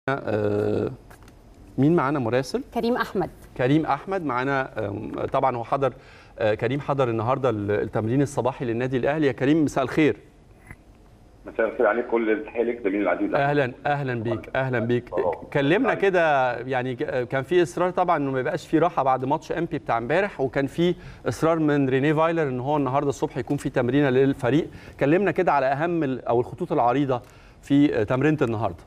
آه، مين معانا مراسل كريم احمد كريم احمد معانا آم، طبعا هو حضر آه، كريم حضر النهارده ال- التمرين الصباحي للنادي الاهلي يا كريم مساء الخير مساء الخير عليك كل التحيه لك زميلي العزيز اهلا اهلا بيك اهلا بيك كلمنا كده يعني ك- كان في اصرار طبعا انه ما يبقاش في راحه بعد ماتش امبي بتاع امبارح وكان في اصرار من ريني فايلر ان هو النهارده الصبح يكون في تمرينه للفريق كلمنا كده على اهم ال- او الخطوط العريضه في آه، تمرينه النهارده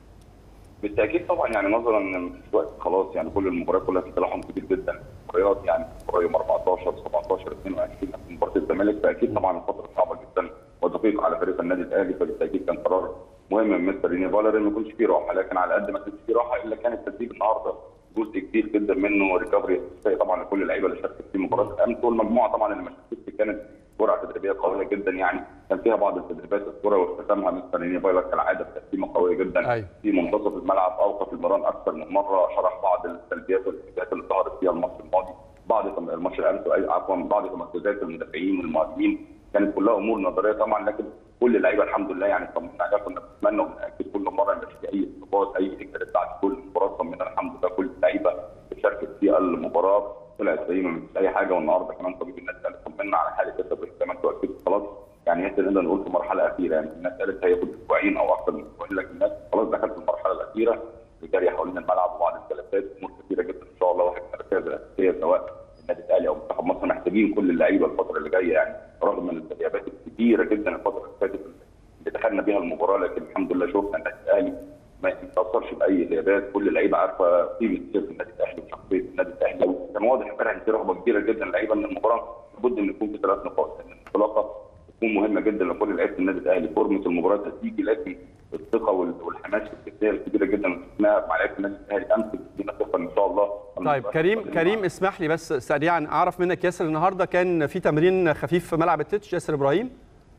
بالتاكيد طبعا يعني نظرا ان مفيش وقت خلاص يعني كل المباريات كلها في تلاحم كبير جدا المباريات يعني مباراه يوم 14 17 22 مباراه الزمالك فاكيد طبعا الفتره صعبه جدا ودقيقه على فريق النادي الاهلي فبالتاكيد كان قرار مهم من مستر ريني فالر ان ما يكونش فيه راحه لكن على قد ما كانش فيه راحه الا كان التدريب النهارده جزء كبير جدا منه ريكفري طبعا لكل اللعيبه اللي شاركت في مباراه الامس والمجموعه طبعا اللي ما شاركتش كانت جرعه تدريبيه قويه جدا يعني كان فيها بعض التدريبات الكره واختتامها مستر ريني فايلر كالعاده بتقديمه قويه جدا أيوة. في منتصف الملعب اوقف المران اكثر من مره شرح بعض السلبيات والايجابيات اللي ظهرت فيها الماتش الماضي بعض تم- الماتش الامس أي- عفوا بعض تمركزات المدافعين والمهاجمين كانت كلها امور نظريه طبعا لكن كل اللعيبه الحمد لله يعني طمنا عليها كنا بنتمنى وبنأكد كل مره ان مفيش اي اصابات اي اجهاد بعد كل مباراه طمنا الحمد لله كل اللعيبه اللي شاركت في المباراه طلعت سليمه مفيش اي حاجه والنهارده كمان طبيب النادي الاهلي طمنا على حاله التدريب زي ما انتوا اكدتوا خلاص يعني احنا نقدر نقول في مرحله اخيره يعني الناس قالت هياخد اسبوعين او اكثر من اسبوعين لكن الناس خلاص دخلت في المرحله الاخيره الجري حوالين الملعب وبعض الجلسات امور كثيره جدا ان شاء الله واحد من الركائز الاساسيه سواء النادي الاهلي او منتخب مصر محتاجين كل اللعيبه الفتره اللي جايه يعني رغم من الغيابات الكثيره جدا الفتره اللي فاتت اللي دخلنا بيها المباراه لكن الحمد لله شفنا النادي الاهلي ما يتاثرش باي غيابات كل اللعيبه عارفه قيمه سيره النادي الاهلي وشخصيه النادي الاهلي كان واضح امبارح ان في رغبه كبيره جدا اللعيبه ان المباراه لابد ان يكون في ثلاث نقاط لان الانطلاقه تكون مهمه جدا لكل لعيبه النادي الاهلي فورمه المباراه هتيجي لكن الثقه وال- والحماس والجديه الكبيره جدا اللي شفناها مع لعيبه النادي الاهلي امس بتدينا ثقه ان شاء الله طيب كريم كريم اسمح لي بس سريعا اعرف منك ياسر النهارده كان في تمرين خفيف في ملعب التتش ياسر ابراهيم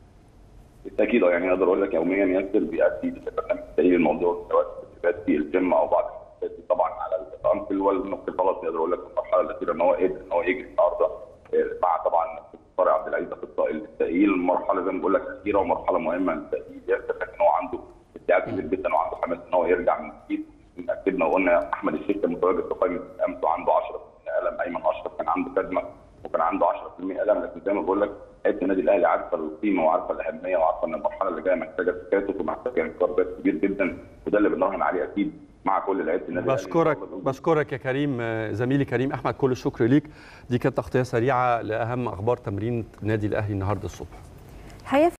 بالتاكيد اه يعني اقدر اقول لك يوميا ياسر بيأدي برنامج تأهيل الموضوع سواء التدريبات في الجيم او بعض التدريبات طبعا على الانكل والنقل خلاص اقدر اقول لك في المرحله الاخيره ان هو قدر ان هو يجري النهارده آه، مع طبعا طارق عبد العزيز اخصائي التأهيل المرحله زي ما بقول لك اخيره ومرحله مهمه للتأهيل ياسر لكن هو عنده ابداع كبير جدا وعنده حماس ان هو يرجع من جديد اكدنا وقلنا احمد الشيخ كان متواجد في قائمه الامس وعنده 10% الم ايمن اشرف كان عنده كدمه وكان عنده 10% الم لكن زي ما بقول لك لعيبه النادي الاهلي عارفه القيمه وعارفه الاهميه وعارفه ان المرحله اللي جايه محتاجه تكاتف ومحتاجه انقاذ كبير جدا وده اللي بنراهن عليه اكيد مع كل لعيبه النادي الأهلي. بشكرك بشكرك يا كريم آه، زميلي كريم احمد كل الشكر ليك دي كانت تغطيه سريعه لاهم اخبار تمرين النادي الاهلي النهارده الصبح الحقيقه